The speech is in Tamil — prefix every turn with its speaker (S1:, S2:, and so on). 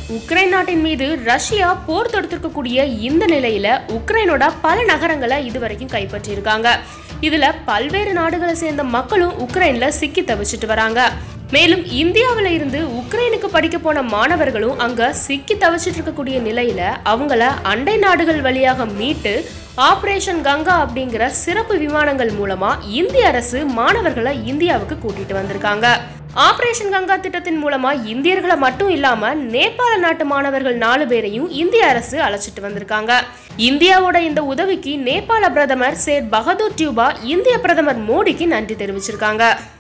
S1: உக்ரைன் நாட்டின் மீது ரஷ்யா போர் தொடுத்திருக்கக்கூடிய இந்த நிலையில உக்ரைனோட பல நகரங்களை இதுவரைக்கும் கைப்பற்றியிருக்காங்க இதுல பல்வேறு நாடுகளை சேர்ந்த மக்களும் உக்ரைன்ல சிக்கி தவிச்சிட்டு வராங்க மேலும் இந்தியாவில இருந்து உக்ரைனுக்கு படிக்க போன மாணவர்களும் அங்க சிக்கி தவிச்சிட்டு இருக்கக்கூடிய நிலையில அவங்கள அண்டை நாடுகள் வழியாக மீட்டு ஆபரேஷன் கங்கா அப்படிங்கிற சிறப்பு விமானங்கள் மூலமா இந்திய அரசு மாணவர்களை இந்தியாவுக்கு கூட்டிட்டு வந்திருக்காங்க ஆபரேஷன் கங்கா திட்டத்தின் மூலமா இந்தியர்களை மட்டும் இல்லாம நேபாள நாட்டு மாணவர்கள் நாலு பேரையும் இந்திய அரசு அழைச்சிட்டு வந்திருக்காங்க இந்தியாவோட இந்த உதவிக்கு நேபாள பிரதமர் சேட் பகதூர் டியூபா இந்திய பிரதமர் மோடிக்கு நன்றி தெரிவிச்சிருக்காங்க